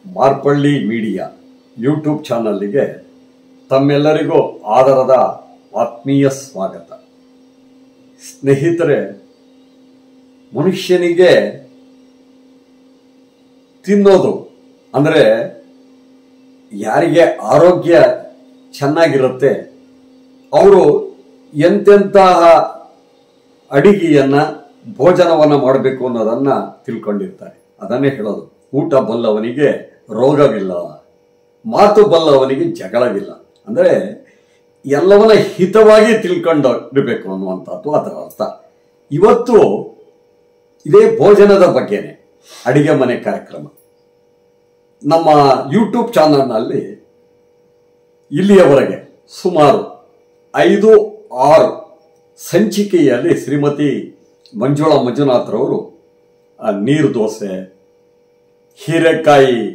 Marpalli media YouTube ಚಾನಲ್ಲಿಗೆ ತಮ್ಮೆಲ್ಲರಿಗೂ ಆದರದ ಆತ್ಮೀಯ ಸ್ವಾಗತ ಸ್ನೇಹಿತರೆ ಮನುಷ್ಯನಿಗೆ ತಿನ್ನೋದು ಅಂದರೆ ಯಾರಿಗೆ ಆರೋಗ್ಯ ಚೆನ್ನಾಗಿರುತ್ತೆ ಅವರು ಎಂತೆಂತಹ ಅಡಿಗೆಯನ್ನ ಭೋಜನವನ್ನ ಮಾಡಬೇಕು ಅನ್ನೋದನ್ನ ತಿಳ್ಕೊಂಡಿರ್ತಾರೆ ಅದನ್ನೇ ಹೇಳೋದು ಊಟ ಬಲ್ಲವನಿಗೆ ರೋಗವಿಲ್ಲ ಮಾತು ಬಲ್ಲವನಿಗೆ ಜಗಳವಿಲ್ಲ ಅಂದರೆ ಎಲ್ಲವನ್ನ ಹಿತವಾಗಿ ತಿಳ್ಕೊಂಡು ಇರಬೇಕು ಅನ್ನುವಂಥದ್ದು ಅದರ ಅರ್ಥ ಇವತ್ತು ಇದೇ ಭೋಜನದ ಬಗ್ಗೆನೆ ಅಡಿಗೆ ಮನೆ ಕಾರ್ಯಕ್ರಮ ನಮ್ಮ ಯೂಟ್ಯೂಬ್ ಚಾನಲ್ನಲ್ಲಿ ಇಲ್ಲಿಯವರೆಗೆ ಸುಮಾರು ಐದು ಆರು ಸಂಚಿಕೆಯಲ್ಲಿ ಶ್ರೀಮತಿ ಮಂಜುಳಾ ಮಂಜುನಾಥ್ರವರು ಆ ನೀರು ದೋಸೆ ಹೀರೆಕಾಯಿ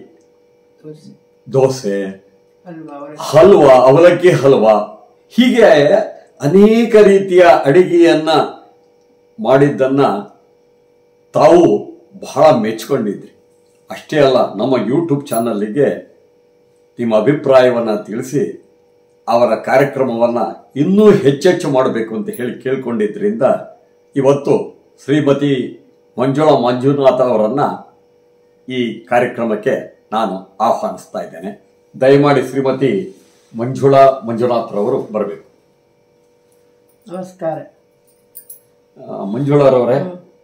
ದೋಸೆ ಅಲ್ವಾ ಅವರ ಹಲ್ವಾ ಅವಲಕ್ಕಿ ಹಲ್ವಾ ಹೀಗೆ ಅನೇಕ ರೀತಿಯ ಅಡಿಗೆಯನ್ನ ಮಾಡಿದ್ದನ್ನ ತಾವು ಬಹಳ ಮೆಚ್ಕೊಂಡಿದ್ರಿ ಅಷ್ಟೇ ಅಲ್ಲ ನಮ್ಮ ಯೂಟ್ಯೂಬ್ ಚಾನಲ್ಗೆ ನಿಮ್ಮ ಅಭಿಪ್ರಾಯವನ್ನ ತಿಳಿಸಿ ಅವರ ಕಾರ್ಯಕ್ರಮವನ್ನ ಇನ್ನೂ ಹೆಚ್ಚೆಚ್ಚು ಮಾಡಬೇಕು ಅಂತ ಹೇಳಿ ಕೇಳ್ಕೊಂಡಿದ್ರಿಂದ ಇವತ್ತು ಶ್ರೀಮತಿ ಮಂಜುಳಾ ಮಂಜುನಾಥ ಅವರನ್ನ ಈ ಕಾರ್ಯಕ್ರಮಕ್ಕೆ ನಾನು ಆಹ್ವಾನಿಸ್ತಾ ಇದ್ದೇನೆ ದಯಮಾಡಿ ಶ್ರೀಮತಿ ಮಂಜುಳಾ ಮಂಜುನಾಥ್ರವರು ಬರಬೇಕು ನಮಸ್ಕಾರ ಮಂಜುಳಾರವರೇ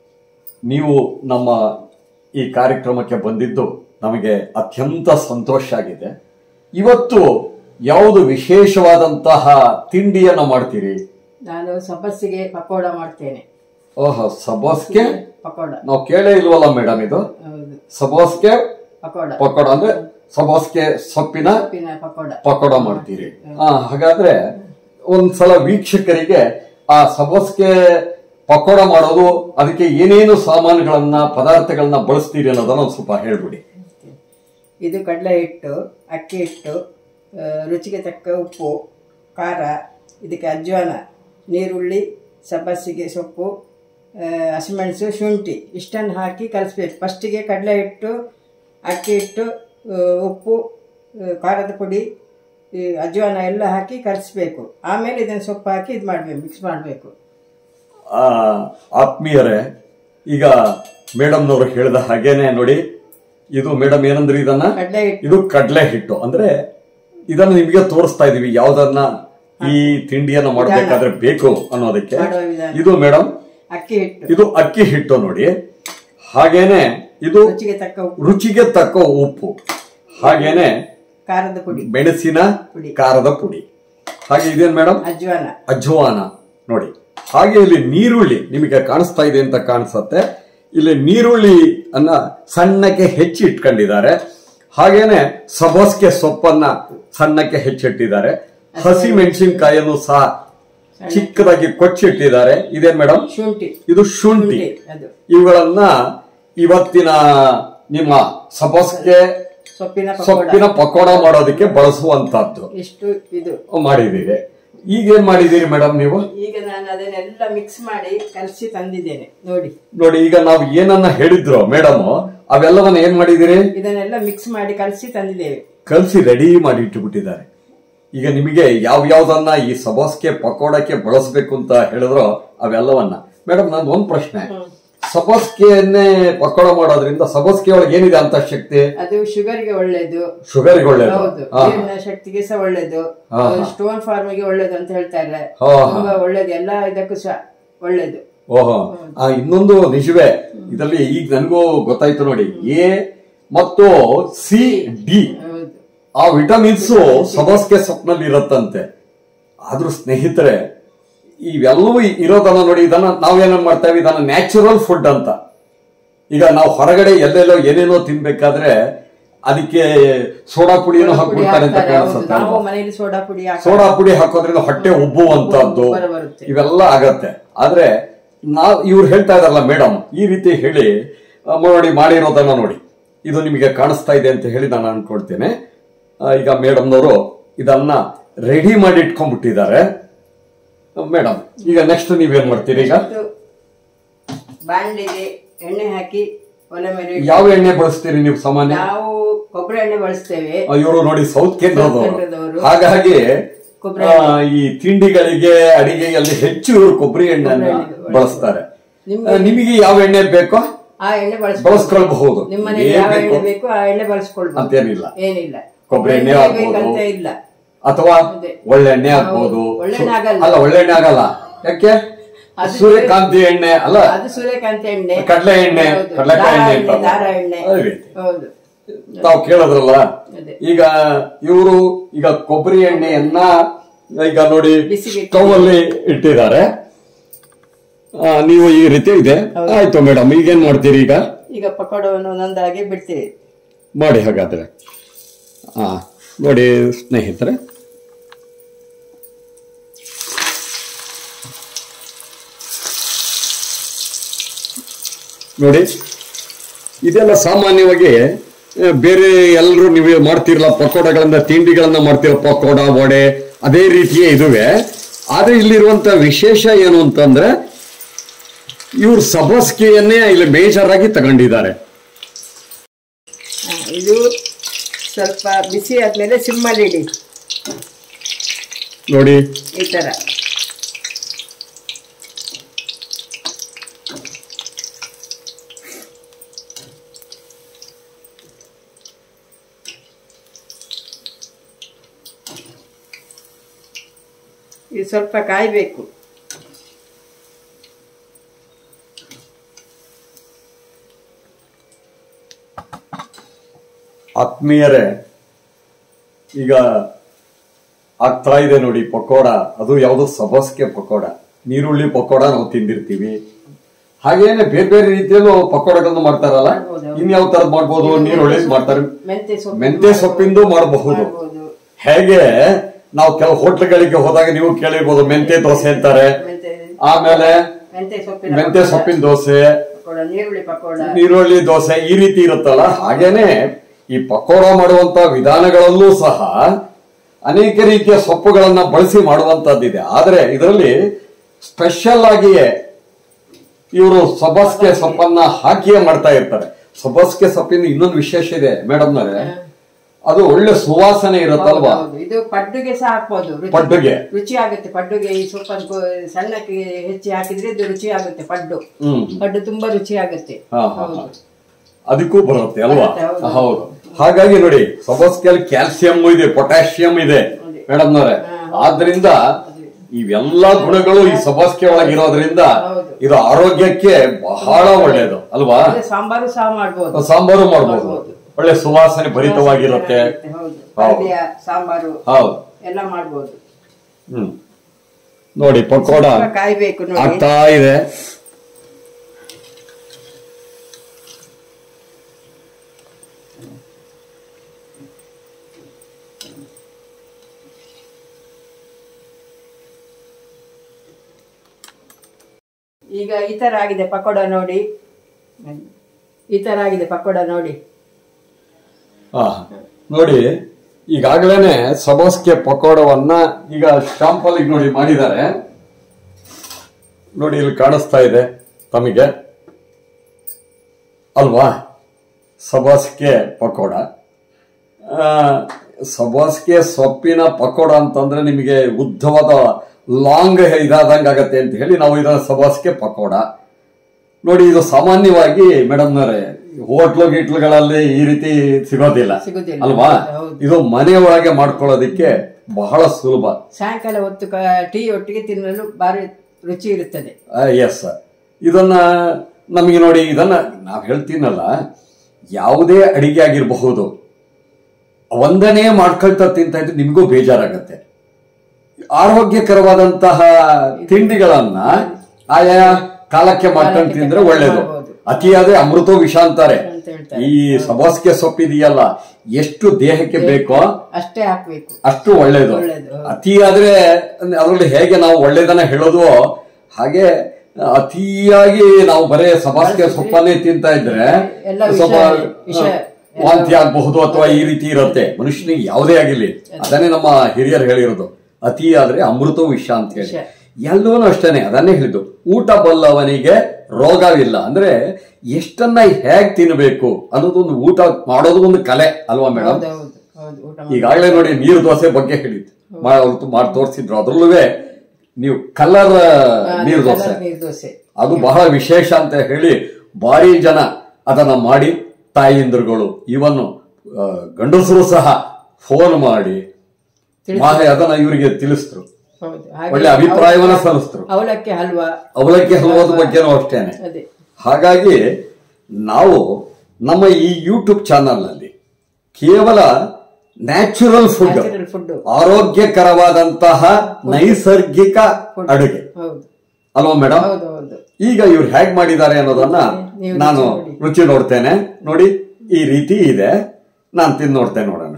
ನೀವು ನಮ್ಮ ಈ ಕಾರ್ಯಕ್ರಮಕ್ಕೆ ಬಂದಿದ್ದು ನಮಗೆ ಅತ್ಯಂತ ಸಂತೋಷ ಆಗಿದೆ ಇವತ್ತು ಯಾವುದು ವಿಶೇಷವಾದಂತಹ ತಿಂಡಿಯನ್ನ ಮಾಡ್ತೀರಿ ನಾನು ಸಬ್ಬಸ್ಸಿಗೆ ಪಕೋಡ ಮಾಡ್ತೇನೆ ಓಹೋ ಸಬೋಸ್ಗೆ ಪಕೋಡ ನಾವು ಕೇಳೇ ಇಲ್ವಲ್ಲ ಮೇಡಮ್ ಇದು ಹೌದು ಸಬೋಸ್ಗೆ ಪಕೋಡ ಪಕೋಡ ಅಂದ್ರೆ ಸಬೋಸ್ಗೆ ಸೊಪ್ಪಿನ ಸೊಪ್ಪಿನ ಪಕೋಡ ಪಕೋಡ ಮಾಡ್ತೀರಿ ಆ, ಹಾಗಾದ್ರೆ ಒಂದ್ಸಲ ವೀಕ್ಷಕರಿಗೆ ಆ ಸಬೋಸ್ಗೆ ಪಕೋಡ ಮಾಡೋದು ಅದಕ್ಕೆ ಏನೇನು ಸಾಮಾನುಗಳನ್ನ ಪದಾರ್ಥಗಳನ್ನ ಬಳಸ್ತೀರಿ ಅನ್ನೋದನ್ನ ಒಂದ್ ಸ್ವಲ್ಪ ಹೇಳ್ಬಿಡಿ ಇದು ಕಡಲೆ ಹಿಟ್ಟು ಅಕ್ಕಿ ಹಿಟ್ಟು ಆ, ರುಚಿಗೆ ತಕ್ಕ ಉಪ್ಪು ಖಾರ ಇದಕ್ಕೆ ಅಜ್ವಾನ ನೀರುಳ್ಳಿ ಸಬ್ಬಸ್ಸಿಗೆ ಸೊಪ್ಪು ಆ, ಹಸಿಮೆಣಸು ಶುಂಠಿ ಇಷ್ಟನ್ನು ಹಾಕಿ ಕಲಿಸ್ಬೇಕು ಫಸ್ಟಿಗೆ ಕಡಲೆ ಹಿಟ್ಟು ಅಕ್ಕಿ ಹಿಟ್ಟು ಆ, ಉಪ್ಪು ಆ, ಖಾರದ ಪುಡಿ ಈ ಅಜ್ವಾನ ಎಲ್ಲ ಹಾಕಿ ಕಲಿಸ್ಬೇಕು ಆಮೇಲೆ ಇದನ್ನು ಸೊಪ್ಪು ಹಾಕಿ ಇದು ಮಾಡಬೇಕು ಮಿಕ್ಸ್ ಮಾಡಬೇಕು ಆ ಆತ್ಮೀಯರೇ ಈಗ ಮೇಡಮ್ನವರು ಹೇಳಿದ ಹಾಗೇನೆ ನೋಡಿ ಇದು ಮೇಡಮ್ ಏನಂದ್ರಿ ಇದನ್ನ ಕಡಲೆ ಹಿಟ್ಟು ಇದು ಕಡಲೆ ಹಿಟ್ಟು ಅಂದ್ರೆ ಇದನ್ನ ನಿಮಗೆ ತೋರಿಸ್ತಾ ಇದೀವಿ ಯಾವ್ದನ್ನ ಈ ತಿಂಡಿಯನ್ನ ಮಾಡ್ಬೇಕಾದ್ರೆ ಬೇಕು ಅನ್ನೋದಕ್ಕೆ ಮಾಡುವ ವಿಧಾನ ಇದು ಮೇಡಮ್ ಅಕ್ಕಿ ಹಿಟ್ಟು ಇದು ಅಕ್ಕಿ ಹಿಟ್ಟು ನೋಡಿ ಹಾಗೇನೆ ಇದು ರುಚಿಗೆ ತಕ್ಕ ಉಪ್ಪು ರುಚಿಗೆ ತಕ್ಕ ಉಪ್ಪು ಹಾಗೇನೆ ಖಾರದ ಪುಡಿ ಮೆಣಸಿನ ಪುಡಿ. ಖಾರದ ಪುಡಿ ಹಾಗೆ ಇದೇನ್ ಮೇಡಮ್ ಅಜ್ವಾನ ಅಜ್ವಾನ ನೋಡಿ ಹಾಗೆ ಇಲ್ಲಿ ನೀರುಳ್ಳಿ ನಿಮಗೆ ಕಾಣಿಸ್ತಾ ಇದೆ ಅಂತ ಕಾಣಿಸುತ್ತೆ ಇಲ್ಲಿ ನೀರುಳ್ಳಿ ಅನ್ನ ಸಣ್ಣಕ್ಕೆ ಹೆಚ್ಚಿ ಇಟ್ಕೊಂಡಿದ್ದಾರೆ ಹಾಗೇನೆ ಸಬಸ್ಗೆ ಸೊಪ್ಪನ್ನ ಸಣ್ಣಕ್ಕೆ ಹೆಚ್ಚಿಟ್ಟಿದ್ದಾರೆ ಹಸಿ ಮೆಣಸಿನಕಾಯಿಯನ್ನು ಸಹ ಚಿಕ್ಕದಾಗಿ ಕೊಚ್ಚಿಟ್ಟಿದ್ದಾರೆ ಇದೇನ್ ಮೇಡಮ್ ಶುಂಠಿ ಇದು ಶುಂಠಿ ಶುಂಠಿ ಅದು ಇವುಗಳನ್ನ ಇವತ್ತಿನ ನಿಮ್ಮ ಸಬಸ್ಗೆ ಸೊಪ್ಪಿನ ಪಕೋಡ ಸೊಪ್ಪಿನ ಪಕೋಡ ಮಾಡೋದಕ್ಕೆ ಬಳಸುವಂತದ್ದು ಇಷ್ಟು ಇದು ಮಾಡಿದ್ದೀರಿ ಈಗ ಏನ್ ಮಾಡಿದ್ದೀರಿ ಮೇಡಮ್ ನೀವು ಈಗ ನಾನು ಅದನ್ನೆಲ್ಲ ಮಿಕ್ಸ್ ಮಾಡಿ ಕಲಸಿ ತಂದಿದ್ದೇನೆ ನೋಡಿ ನೋಡಿ ಈಗ ನಾವು ಏನನ್ನ ಹೇಳಿದ್ರು ಮೇಡಮ್ ಅವೆಲ್ಲವನ್ನ ಏನ್ ಮಾಡಿದಿರಿ ಇದನ್ನೆಲ್ಲ ಮಿಕ್ಸ್ ಮಾಡಿ ಕಲಸಿ ತಂದಿದ್ದೇವೆ ಕಲಸಿ ರೆಡಿ ಮಾಡಿ ಇಟ್ಟುಬಿಟ್ಟಿದ್ದಾರೆ ಈಗ ನಿಮಗೆ ಯಾವ ಯಾವ್ದನ್ನ ಈ ಸಬಾಸ್ಗೆ ಪಕೋಡಕ್ಕೆ ಬಳಸಬೇಕು ಅಂತ ಹೇಳಿದ್ರು ಅವೆಲ್ಲವನ್ನ ಮೇಡಮ್ ನಾನು ಒಂದ್ ಪ್ರಶ್ನೆ ಸಬಾಸ್ಗೆಯನ್ನೇ ಪಕೋಡ ಮಾಡೋದ್ರಿಂದ ಸಬಾಸ್ಗೆ ಒಳಗೆ ಏನಿದೆ ಅಂತ ಶಕ್ತಿ ಅದು ಶುಗರ್ಗೆ ಒಳ್ಳೇದು ಶುಗರ್ಗೆ ಒಳ್ಳೇದು ಹೌದು ಹಾ, ಜೀರ್ಣ ಶಕ್ತಿಗೆ ಸಹ ಒಳ್ಳೇದು ಹಾ, ಸ್ಟೋನ್ ಫಾರ್ಮಿಗೆ ಒಳ್ಳೇದು ಅಂತ ಹೇಳ್ತಾರೆ ಹಾ, ಹಾ. ತುಂಬಾ ಒಳ್ಳೇದು ಎಲ್ಲ ಇದಕ್ಕೂ ಸಹ ಒಳ್ಳೇದು ಓಹೋ ಆ ಇನ್ನೊಂದು ನಿಜವೇ ಇದರಲ್ಲಿ ಈಗ ನನಗೂ ಗೊತ್ತಾಯ್ತು ನೋಡಿ ಎ ಮತ್ತು ಸಿ ಡಿ ಹೌದು ಆ ವಿಟಮಿನ್ಸ್ ಸಬಸ್ಗೆ ಸೊಪ್ನಲ್ಲಿ ಇರತ್ತಂತೆ ಆದ್ರೂ ಸ್ನೇಹಿತರೆ ಇವೆಲ್ಲವೂ ಇರೋದನ್ನ ನೋಡಿ ಇದನ್ನ ನಾವೇನೇನ್ ಮಾಡ್ತೇವೆ ಇದನ್ನ ನ್ಯಾಚುರಲ್ ಫುಡ್ ಅಂತ ಈಗ ನಾವು ಹೊರಗಡೆ ಎಲ್ಲೆಲ್ಲೋ ಏನೇನೋ ತಿನ್ಬೇಕಾದ್ರೆ ಅದಕ್ಕೆ ಸೋಡಾ ಪುಡಿಯನ್ನು ಪುಡಿ ಹಾಕ್ಬಿಡ್ತಾರೆ ಅಂತ ಹಾಕ್ತಾರೆ, ಹೌದು. ಕಾಣಿಸುತ್ತೆ ನಾವು ಅಲ್ವಾ? ಮನೆಯಲ್ಲಿ ಸೋಡಾ ಪುಡಿ ಹಾಕಿ ಸೋಡಾ ಪುಡಿ ಹಾಕೋದ್ರಿಂದ ಹೊಟ್ಟೆ ಉಬ್ಬುವಂತದ್ದು ಬರ ಬರುತ್ತೆ ಇವೆಲ್ಲ ಆಗತ್ತೆ ಆದ್ರೆ ನಾವ್ ಇವ್ರು ಹೇಳ್ತಾ ಇದಾರಲ್ಲ ಮೇಡಮ್ ಈ ರೀತಿ ಹೇಳಿ ಆ, ನೋಡಿ ಮಾಡಿರೋದನ್ನ ನೋಡಿ ಇದು ನಿಮಗೆ ಕಾಣಿಸ್ತಾ ಇದೆ ಅಂತ ಹೇಳಿ ನಾನು ಅನ್ಕೊಳ್ತೇನೆ ಆ, ಈಗ ಮೇಡಮ್ನವರು ಇದನ್ನ ರೆಡಿ ಮಾಡಿ ಇಟ್ಕೊಂಡ್ಬಿಟ್ಟಿದ್ದಾರೆ ಮೇಡಮ್ ಈಗ ನೆಕ್ಸ್ಟ್ ನೀವೇನ್ ಮಾಡ್ತೀರಿ ಈಗ ಇದು ಬಾಂಡ್ಲಿಗೆ ಎಣ್ಣೆ ಹಾಕಿ ಒಲೆ ಮೇಲೆ ಇಟ್ಟು ಯಾವ ಎಣ್ಣೆ ಬಳಸ್ತೀರಿ ನೀವು ಸಾಮಾನ್ಯ ನಾವು ಕೊಬ್ಬರಿ ಎಣ್ಣೆ ಬಳಸ್ತೇವೆ ಇವರು ನೋಡಿ ಸೌತ್ ಕೇಂದ್ರದವರು ಕೇಂದ್ರದವರು. ಹಾಗಾಗಿ ಕೊಬ್ಬರಿ ಆ, ಈ ತಿಂಡಿಗಳಿಗೆ ಅಡಿಗೆಯಲ್ಲಿ ಹೆಚ್ಚು ಇವರು ಕೊಬ್ಬರಿ ಎಣ್ಣೆನ ಎಣ್ಣೆ ಬಳಸ್ತಾರೆ ನಿಮ್ಗೆ- ಆ, ನಿಮಗೆ ಯಾವ ಎಣ್ಣೆ ಬೇಕೋ ಆ ಎಣ್ಣೆ ಬಳಸ್ಕೊಳ್ಳಿ ಬಳಸ್ಕೊಳ್ಬಹುದು ನಿಮ್ಮ ಮನೆಗೆ ಏನ್ ಯಾವ ಬೇಕೋ ಎಣ್ಣೆ ಬೇಕು ಆ ಎಣ್ಣೆ ಬಳಸ್ಕೊಳ್ಬಹುದು ಅಂತೇನಿಲ್ಲ ಏನಿಲ್ಲ ಕೊಬ್ಬರಿ ಎಣ್ಣೆ ಎಣ್ಣೆ ಆಗ್ಬೋದು. ಬೇಕಂತ ಇಲ್ಲ ಅಥವಾ ಅದೇ. ಒಳ್ಳೆಣ್ಣೆ ಆಗ್ಬೋದು ಒಳ್ಳೆಣ್ಣೆ ಆಗಲ್ಲ. ಅಲ್ಲ ಒಳ್ಳೆಣ್ಣೆ ಆಗಲ್ಲ ಯಾಕೆ ಅದು ಸೂರ್ಯಕಾಂತಿ ಎಣ್ಣೆ ಅಲ್ಲ ಅದು ಸೂರ್ಯಕಾಂತಿ ಎಣ್ಣೆ ಕಡಲೆ ಎಣ್ಣೆ ಹೌದು. ಕಡಲೆಕಾಯಿ ದಾರ ಎಣ್ಣೆ ಎಣ್ಣೆ ಇರ್ತದೆ. ದಾರ ಎಣ್ಣೆ ಅದೇ ರೀತಿ. ಹೌದು ತಾವು ಕೇಳಿದ್ರಲ್ಲ ಅದೇ. ಈಗ ಇವರು ಈಗ ಕೊಬ್ಬರಿ ಎಣ್ಣೆಯನ್ನ ಈಗ ನೋಡಿ ಬಿಸಿಗೆ ಸ್ಟವ್ ಅಲ್ಲಿ ಇಟ್ಟಿದ್ದಾರೆ ಆ, ನೀವು ಈ ರೀತಿ ಇದೆ ಆಯ್ತು ಮೇಡಮ್ ಈಗೇನ್ ಮಾಡ್ತೀರಿ ಈಗ ಈಗ ಪಕೋಡವನ್ನು ಒಂದೊಂದಾಗಿ ಬಿಡ್ತೀವಿ ಮಾಡಿ ಹಾಗಾದ್ರೆ ಹಾ ನೋಡಿ ಸ್ನೇಹಿತರೆ ನೋಡಿ ಇದೆಲ್ಲ ಸಾಮಾನ್ಯವಾಗಿ ಆ, ಬೇರೆ ಎಲ್ಲರೂ ನೀವು ಮಾಡ್ತಿರಲ್ಲ ಪಕೋಡಗಳನ್ನ ತಿಂಡಿಗಳನ್ನ ಮಾಡ್ತಿರೋ ಪಕೋಡ ವಡೆ ಅದೇ ರೀತಿಯೇ ಇದುವೆ ಆದ್ರೆ ಇಲ್ಲಿರುವಂತ ವಿಶೇಷ ಏನು ಅಂತಂದ್ರೆ ಇವ್ರು ಸಬಸ್ಕಿಯನ್ನೇ ಇಲ್ಲಿ ಮೇಜರ್ ಆಗಿ ತಗೊಂಡಿದ್ದಾರೆ ಹಾ, ಇದು ಸ್ವಲ್ಪ ಬಿಸಿ ಆದ್ಮೇಲೆ ಸಿಮ್ಮಲ್ಲಿ ಇಡಿ ನೋಡಿ ಈ ತರ ಇದು ಸ್ವಲ್ಪ ಕಾಯ್ಬೇಕು ಆತ್ಮೀಯರೇ ಈಗ ಆಗ್ತಾ ಇದೆ ನೋಡಿ ಪಕೋಡ ಅದು ಯಾವುದು ಸಬಸ್ಗೆ ಪಕೋಡ ನೀರುಳ್ಳಿ ಪಕೋಡ ನಾವು ತಿಂದಿರ್ತೀವಿ ಹಾಗೇನೆ ಬೇರೆ ಬೇರೆ ರೀತಿಯಲ್ಲೂ ಪಕೋಡಗಳನ್ನು ಮಾಡ್ತಾರಲ್ಲ ಮಾಡ್ಬೋದು. ಇನ್ಯಾವ ತರದ್ ಮಾಡ್ಬೋದು ನೀರುಳ್ಳಿ ಮಾಡ್ತಾರೆ ಮೆಂತೆ ಸೊಪ್ಪು ಮೆಂತೆ ಸೊಪ್ಪಿಂದು ಮಾಡಬಹುದು ಮಾಡ್ಬೋದು. ಹೇಗೆ ನಾವು ಕೆಲವು ಹೋಟ್ಲ್ಗಳಿಗೆ ಹೋದಾಗ ನೀವು ಕೇಳಿರ್ಬೋದು ಮೆಂತೆ ದೋಸೆ ಅಂತಾರೆ ಮೆಂತೆ ಆಮೇಲೆ ಮೆಂತೆ ಸೊಪ್ಪಿನ ಮೆಂತೆ ಪಕೋಡ, ಸೊಪ್ಪಿನ ದೋಸೆ ಪಕೋಡ ನೀರುಳ್ಳಿ ಪಕೋಡ ನೀರುಳ್ಳಿ ದೋಸೆ ಈ ರೀತಿ ಇರುತ್ತಲ್ಲ ಹಾಗೇನೆ ಈ ಪಕೋಡ ಮಾಡುವಂತ ವಿಧಾನಗಳಲ್ಲೂ ಸಹ ಅನೇಕ ರೀತಿಯ ಸೊಪ್ಪುಗಳನ್ನ ಬಳಸಿ ಮಾಡುವಂತದ್ದಿದೆ ಆದ್ರೆ ಇದರಲ್ಲಿ ಸ್ಪೆಷಲ್ ಆಗಿಯೇ ಇವರು ಸಬಸ್ಗೆ ಸೊಪ್ಪನ್ನ ಹಾಕಿಯೇ ಮಾಡ್ತಾ ಇರ್ತಾರೆ ಸಬಸ್ಗೆ ಸೊಪ್ಪಿನ ಇನ್ನೊಂದು ವಿಶೇಷ ಇದೆ ಮೇಡಮ್ನವ್ರೆ ಅದು ಒಳ್ಳೆ ಸುವಾಸನೆ ಇರುತ್ತಲ್ವಾ ಹೌದು, ಇದು ಪಡ್ಡುಗೆ ಸಹ ಹಾಕ್ಬೋದು ರುಚಿ- ಪಡ್ಡುಗೆ ರುಚಿ ಆಗುತ್ತೆ ಪಡ್ಡುಗೆ ಈ ಸೊಪ್ಪನ್ನು ಕೊ- ಸಣ್ಣಕ್ಕೆ ಹೆಚ್ಚಿ ಹಾಕಿದ್ರೆ ಇದು ರುಚಿ ಆಗುತ್ತೆ ಪಡ್ಡು ಹ್ಮ್ ಪಡ್ಡು ತುಂಬಾ ರುಚಿ ಆಗುತ್ತೆ ಹಾ, ಹಾ, ಹಾ. ಅದಕ್ಕೂ ಬರುತ್ತೆ ಅಲ್ವಾ ಬರುತ್ತೆ, ಹೌದು. ಹೌದು ಹಾಗಾಗಿ ನೋಡಿ ಸಬಸ್ಕೆಲ್ ಕ್ಯಾಲ್ಸಿಯಂ ಇದೆ ಪೊಟ್ಯಾಷಿಯಂ ಇದೆ ಅದೇ. ಮೇಡಮ್ನವ್ರೆ ಆದ್ರಿಂದ ಇವೆಲ್ಲ ಗುಣಗಳು ಈ ಸಬಸ್ಕೆ ಒಳಗಿರೋದ್ರಿಂದ ಹೌದು. ಇದು ಆರೋಗ್ಯಕ್ಕೆ ಬಹಳ ಒಳ್ಳೆಯದು ಅಲ್ವಾ ಅದೇ ಸಾಂಬಾರು ಸಹ ಮಾಡ್ಬೋದು ಸಾಂಬಾರು ಮಾಡಬಹುದು ಒಳ್ಳೆ ಸುವಾಸನೆ ಭರಿತವಾಗಿರುತ್ತೆ ಹೌದು ಹೌದು. ಪಲ್ಯ ಸಾಂಬಾರು ಹೌದು ಎಲ್ಲ ಮಾಡ್ಬೋದು ಹ್ಮ್ ನೋಡಿ ಪಕೋಡ ಸ್ವಲ್ಪ ಕಾಯ್ಬೇಕು ನೋಡಿ ಆಗ್ತಾ ಇದೆ ಈಗ ಈ ತರ ಆಗಿದೆ ಪಕೋಡ ನೋಡಿ ಈ ತರ ಆಗಿದೆ ಪಕೋಡ ನೋಡಿ ಆ, ನೋಡಿ ಈಗಾಗಲೇ ಸಬಸ್ಗೆ ಪಕೋಡವನ್ನ ಈಗ ಶಾಂಪಲ್ ಈಗ ನೋಡಿ ಮಾಡಿದ್ದಾರೆ ನೋಡಿ ಇಲ್ಲಿ ಕಾಣಿಸ್ತಾ ಇದೆ ತಮಗೆ ಅಲ್ವಾ ಸಬಸ್ಗೆ ಪಕೋಡ ಆ, ಸಬಸ್ಗೆ ಸೊಪ್ಪಿನ ಪಕೋಡ ಅಂತಂದ್ರೆ ನಿಮಗೆ ಉದ್ದವಾದ ಲಾಂಗ್ ಇದಾದಂಗ ಆಗತ್ತೆ ಅಂತ ಹೇಳಿ ನಾವು ಇದನ್ನ ಸಬಸ್ಗೆ ಪಕೋಡ ನೋಡಿ ಇದು ಸಾಮಾನ್ಯವಾಗಿ ಮೇಡಮ್ನವರೇ ಹೋಟ್ಲು ಗೀಟ್ಲುಗಳಲ್ಲಿ ಈ ರೀತಿ ಸಿಗೋದಿಲ್ಲ ಸಿಗುದಿಲ್ಲ. ಅಲ್ವಾ ಹೌದು. ಇದು ಮನೆ ಒಳಗೆ ಮಾಡ್ಕೊಳ್ಳೋದಿಕ್ಕೆ ಬಹಳ ಸುಲಭ ಸಾಯಂಕಾಲ ಹೊತ್ತು ಕ- ಟೀ ಒಟ್ಟಿಗೆ ತಿನ್ನಲು ಭಾರಿ ರುಚಿ ಇರುತ್ತದೆ ಎಸ್ ಇದನ್ನ ನಮಗೆ ನೋಡಿ ಇದನ್ನ ನಾವ್ ಹೇಳ್ತೀನಲ್ಲ ಯಾವುದೇ ಅಡಿಗೆ ಆಗಿರಬಹುದು ಒಂದನೇ ಮಾಡ್ಕೊಳ್ತಾ ತಿಂತ ಇದ್ರೆ ನಿಮಗೂ ಬೇಜಾರಾಗತ್ತೆ ಆರೋಗ್ಯಕರವಾದಂತಹ ತಿಂಡಿಗಳನ್ನ ಆಯಾ ಕಾಲಕ್ಕೆ ಮಾಡ್ಕೊಂಡು ತಿಂದ್ರೆ ಒಳ್ಳೇದು ಮಾಡ್ಬೋದು. ಅತಿಯಾದ್ರೆ ಅಮೃತೋ ವಿಷ ಅಂತಾರೆ ಅಂತ ಹೇಳ್ತಾರೆ ಈ ಸಬಸ್ಗೆ ಸೊಪ್ಪಿದೆಯಲ್ಲ ಎಷ್ಟು ದೇಹಕ್ಕೆ ಬೇಕೋ ಅಷ್ಟೇ ಹಾಕ್ಬೇಕು ಅಷ್ಟು ಒಳ್ಳೇದು ಒಳ್ಳೇದು. ಅತಿಯಾದ್ರೆ ಅದರಲ್ಲಿ ಹೇಗೆ ನಾವು ಒಳ್ಳೇದನ್ನ ಹೇಳೋದು ಹಾಗೆ ಅತಿಯಾಗಿ ನಾವು ಬರೇ ಸಬಾಸ್ಗೆ ಸೊಪ್ಪನ್ನೇ ತಿಂತಾ ಇದ್ರೆ ಎಲ್ಲ ವಿಷ- ಸ್ವಲ್ಪ ವಿಷ ವಾಂತಿ ಆಗಬಹುದು ಅಥವಾ ಈ ರೀತಿ ಇರುತ್ತೆ ಮನುಷ್ಯನಿಗೆ ಯಾವುದೇ ಆಗಿರ್ಲಿ ಅದನ್ನೇ ನಮ್ಮ ಹಿರಿಯರು ಹೇಳಿರೋದು ಅತಿ ಆದ್ರೆ ಅಮೃತ ವಿಷ ಅಂತ ಹೇಳಿ ವಿಷ. ಎಲ್ಲವೂ ಅಷ್ಟೇನೆ ಅದನ್ನೇ ಹೇಳಿದ್ದು ಊಟ ಬಲ್ಲವನಿಗೆ ರೋಗವಿಲ್ಲ ಅಂದ್ರೆ ಎಷ್ಟನ್ನ ಹೇಗ್ ತಿನ್ನಬೇಕು ಅನ್ನೋದು ಒಂದು ಊಟ ಮಾಡೋದು ಒಂದು ಕಲೆ ಅಲ್ವಾ ಮೇಡಮ್ ಹೌದು ಹೌದು ಹೌದು ಊಟ ಮಾಡಿ ಈಗಾಗಲೇ ನೋಡಿ ನೀರು ದೋಸೆ ಬಗ್ಗೆ ಹೇಳಿದ್ದು ಮಾ- ಅವ್ರು ಮಾಡಿ ತೋರಿಸಿದ್ರು ಅದ್ರಲ್ಲೂ ನೀವು ಕಲರ್ ನೀರು ದೋಸೆ ನೀರು ದೋಸೆ ಅದು ಬಹಳ ವಿಶೇಷ ಅಂತ ಹೇಳಿ ಭಾರಿ ಜನ ಅದನ್ನ ಮಾಡಿ ತಾಯಿಂದ್ರುಗಳು ಇವನ್ನು ಆ, ಗಂಡಸರು ಸಹ ಫೋನ್ ಮಾಡಿ ಮಾಡಿ ಅದನ್ನ ಇವರಿಗೆ ತಿಳಿಸಿದ್ರು ಹೌದು ಒಳ್ಳೆ ಅಭಿಪ್ರಾಯವನ್ನ ಸಲ್ಲಿಸಿದ್ರು ಅವಲಕ್ಕಿ ಹಲ್ವಾ ಅವಲಕ್ಕಿ ಹಲವಾದ ಬಗ್ಗೆನೂ ಅಷ್ಟೇನೆ ಅದೇ ಹಾಗಾಗಿ ನಾವು ನಮ್ಮ ಈ ಯೂಟ್ಯೂಬ್ ಚಾನಲ್ನಲ್ಲಿ ಕೇವಲ ನ್ಯಾಚುರಲ್ ಫುಡ್ ನ್ಯಾಚುರಲ್ ಫುಡ್ ಆರೋಗ್ಯಕರವಾದಂತಹ ನೈಸರ್ಗಿಕ ಅಡುಗೆ ಹೌದು ಅಲ್ವಾ ಮೇಡಮ್ ಹೌದು ಹೌದು ಈಗ ಇವ್ರು ಹೇಗ್ ಮಾಡಿದ್ದಾರೆ ಅನ್ನೋದನ್ನ ನೀವು ನಾನು ರುಚಿ ನೋಡಿ. ರುಚಿ ನೋಡ್ತೇನೆ ನೋಡಿ ಈ ರೀತಿ ಇದೆ ನಾನು ತಿಂದು ನೋಡ್ತೇನೆ ನೋಡೋಣ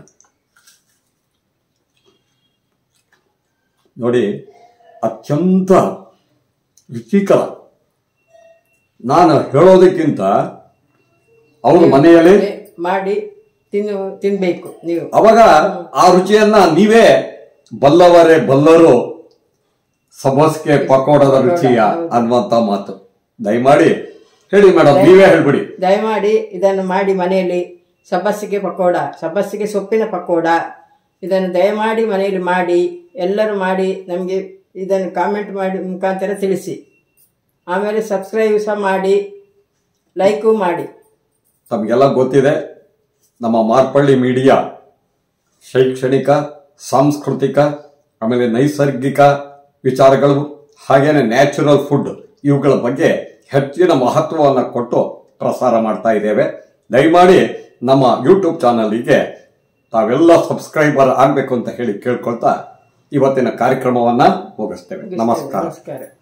ನೋಡಿ ಅತ್ಯಂತ ರುಚಿಕರ ನಾನು ಹೇಳೋದಕ್ಕಿಂತ ಅವರು ಮನೆಯಲ್ಲಿ ಏ, ಮಾಡಿ ತಿನ್ನು ತಿನ್ಬೇಕು ನೀವು ಅವಾಗ ಆ ರುಚಿಯನ್ನ ನೀವೇ ಬಲ್ಲವರೇ ಬಲ್ಲರು ಸಬಸ್ಗೆ ಪಕೋಡದ ರುಚಿಯ ಅನ್ನುವಂತ ಮಾತು ದಯಮಾಡಿ ಹೇಳಿ ಮೇಡಮ್ ನೀವೇ ಹೇಳ್ಬಿಡಿ ದಯಮಾಡಿ ಇದನ್ನು ಮಾಡಿ ಮನೆಯಲ್ಲಿ ಸಬ್ಬಸಿಗೆ ಪಕೋಡ ಸಬ್ಬಸಿಗೆ ಸೊಪ್ಪಿನ ಪಕೋಡ ಇದನ್ನು ದಯಮಾಡಿ ಮನೆಯಲ್ಲಿ ಮಾಡಿ ಎಲ್ಲರೂ ಮಾಡಿ ನಮಗೆ ಇದನ್ನು ಕಾಮೆಂಟ್ ಮಾಡಿ ಮುಖಾಂತರ ತಿಳಿಸಿ ಆಮೇಲೆ ಸಬ್ಸ್ಕ್ರೈಬ್ ಸಹ ಮಾಡಿ ಲೈಕು ಮಾಡಿ ತಮಗೆಲ್ಲ ಗೊತ್ತಿದೆ ನಮ್ಮ ಮಾರ್ಪಳ್ಳಿ ಮೀಡಿಯಾ ಶೈಕ್ಷಣಿಕ ಸಾಂಸ್ಕೃತಿಕ ಆಮೇಲೆ ನೈಸರ್ಗಿಕ ವಿಚಾರಗಳು ಹಾಗೇನೆ ನ್ಯಾಚುರಲ್ ಫುಡ್ ಇವುಗಳ ಬಗ್ಗೆ ಹೆಚ್ಚಿನ ಮಹತ್ವವನ್ನು ಕೊಟ್ಟು ಪ್ರಸಾರ ಮಾಡ್ತಾ ಇದ್ದೇವೆ ದಯಮಾಡಿ ನಮ್ಮ ಯೂಟ್ಯೂಬ್ ಚಾನಲ್ಗೆ ತಾವೆಲ್ಲ ಸಬ್ಸ್ಕ್ರೈಬರ್ ಆಗಬೇಕು ಅಂತ ಹೇಳಿ ಕೇಳ್ಕೊಳ್ತಾ ಇವತ್ತಿನ ಕಾರ್ಯಕ್ರಮವನ್ನ ಮುಗಿಸ್ತೇವೆ ನಮಸ್ಕಾರ ನಮಸ್ಕಾರ